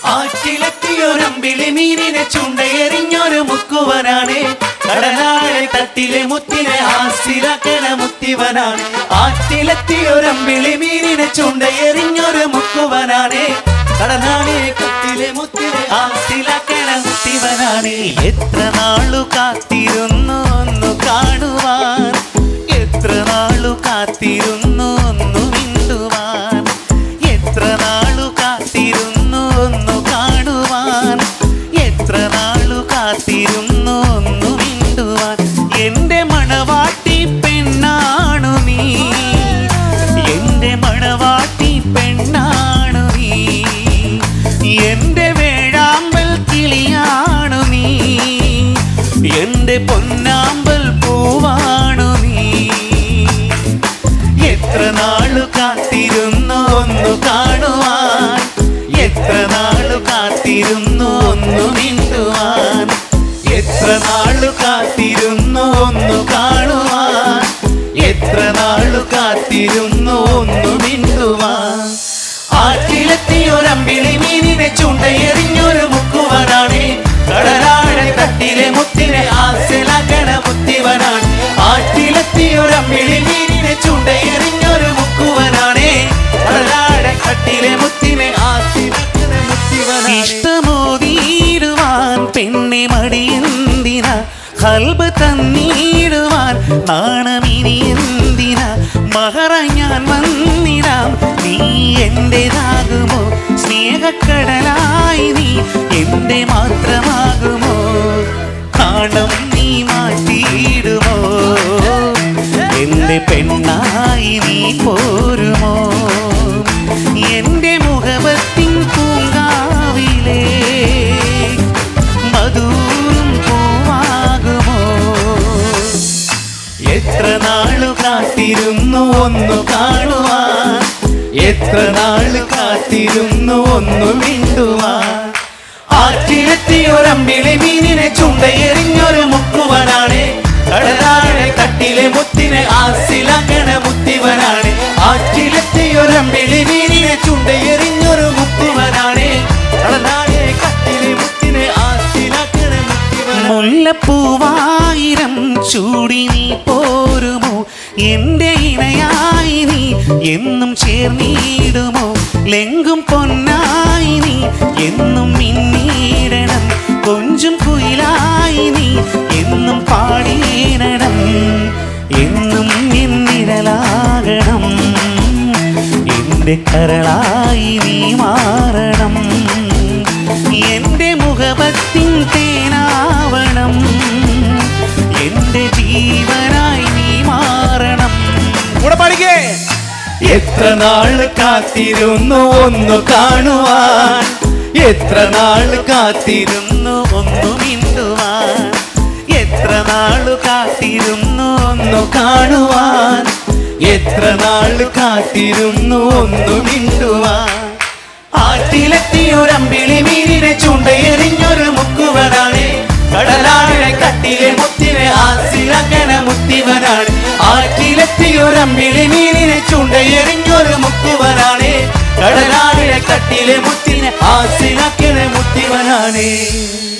ആറ്റിലെത്തിയൊരമ്പിളി മീനിനെ ചുണ്ടയെറിഞ്ഞൊരു മുക്കുവനാണ് കടലാഴെ തട്ടിലെ മുത്തിനെ ആസിലാക്കണ മുത്തിവനാണ് ആറ്റിലെത്തിയൊരമ്പിളി മീനിനെ ചുണ്ടയെറിഞ്ഞൊരു മുക്കുവനാണ് കടനാളെ കത്തിലെ മുത്തിനെ ആസിലാക്കണ മുത്തിവനാണ് എത്ര നാളു കാത്തിരുന്നു ഒന്നു കാണുവാൻ എത്ര നാളു കാത്തിരുന്നു ഒന്നു മിണ്ടുവാൻ എത്ര നാളു കാത്തിരുന്നു ഒന്നു കാണുവാൻ എത്ര നാളു കാത്തിരുന്നു ഒന്നു മിണ്ടുവാൻ എന്റെ മണവാട്ടി പെണ്ണാണു നീ എന്റെ മണവാട്ടി പെണ്ണാണു നീ എന്റെ വേഴാമ്പൽ കിളിയാണു നീ എന്റെ പൊന്നാമ്പൽ പൂവാണു നീ എത്ര നാളു കാത്തിരുന്നു ഒന്നു കാണുവാൻ എത്ര നാളു കാത്തിരുന്നു ഒന്നു മിണ്ടുവാൻ എത്ര നാളു കാത്തിരുന്നു ഒന്നു കാണുവാൻ എത്ര നാളു കാത്തിരുന്നു ഒന്നു മിണ്ടുവാൻ ആറ്റിലെത്തിയൊരമ്പിളി മീനിനെ ചുണ്ടയെറിഞ്ഞൊരു മുക്കുവനാണ് കടലാഴെ തട്ടിലെ മുത്തിനെ ആസിലാക്കണ മുത്തിവനാണ് ആറ്റിലെത്തിയൊരമ്പിളി മീനിനെ ചുണ്ടയെറിഞ്ഞൊരു മുക്കുവനാണ് കടലാഴെ തട്ടിലെ മുത്തിനെ ആസിലാക്കണ മുത്തിവനാണ് ഇഷ്ടമോതിയിടുവാൻ പെണ്ണെ മടിയെന്തിന ഹൽബ് തന്നിടുവാൻ നാണമിനി എന്തിന മഹറ ഞാൻ വന്നിടാം നീ എന്റേതാകുമോ സ്നേഹക്കടലായി നീ എന്റെ മാത്രമാകുമോ നാണം നീ മാറ്റിയിടുമോ എന്റെ പെണ്ണായി നീ പോരുമോ എന്റെ മുഖവത്തിൻ പൂങ്കാവിലേ മധുരും പൂവാകുമോ എത്ര നാളു കാത്തിരുന്നു ഒന്നു കാണുവാൻ എത്ര നാള് കാത്തിരുന്നു ഒന്നു മിണ്ടുവാൻ ആറ്റിലെത്തിയൊരമ്പിളി മീനിനെ ചുണ്ടയെറിഞ്ഞൊരു മുക്കുവനാണ് കടലാഴെ തട്ടിലെ മുത്തിനെ ആസിലാക്കണ മുത്തിവനാണ് ആറ്റിലെത്തിയൊരമ്പിളി മീനിനെ ചുണ്ടയെറിഞ്ഞൊരു മുക്കുവനാണ് കടലാഴെ കട്ടിലെ മുത്തിനെ ആസിലാക്കണ മുത്തിവനാണ് മുല്ലപ്പൂവായിരം ചൂടി നീ പോരുമോ എന്റെ ഇണയായി നീ എന്നും ചേർന്നിടുമോ ലെങ്കും പൊന്നായി നീ എന്നും മിന്നിടണം കൊഞ്ചും കുയിലായി നീ എന്നും പാടിയിടണം എന്നും എന്നിഴലാകണം എന്റെ കരളായി നീ മാറണം എന്റെ മുഖപത്തിൻ തേനാവണം എന്റെ ജീവനായി നീ മാറണം കൂടെ പാടിക്കേ എത്ര നാള് കാത്തിരുന്നു ഒന്നു കാണുവാൻ എത്ര നാള് കാത്തിരുന്നു ഒന്നു മിണ്ടുവാൻ എത്ര നാളു കാത്തിരുന്നു ഒന്നു കാണുവാൻ എത്ര നാള് കാത്തിരുന്നു ഒന്നു മിണ്ടുവാൻ ആറ്റിലെത്തിയൊരമ്പിളി മീനിനെ ചുണ്ടയെറിഞ്ഞൊരു മുക്കുവനാണ് കടലാഴെ കട്ടിലെ മുത്തിനെ ആസിലാക്കണ മുത്തിവനാണ് ആറ്റിലെത്തിയൊരമ്പിളി മീനിനെ ചുണ്ടയെറിഞ്ഞൊരു മുക്കുവനാണ് കടലാഴെ കട്ടിലെ മുത്തിനെ ആസിലാക്കണ മുത്തിവനാണ്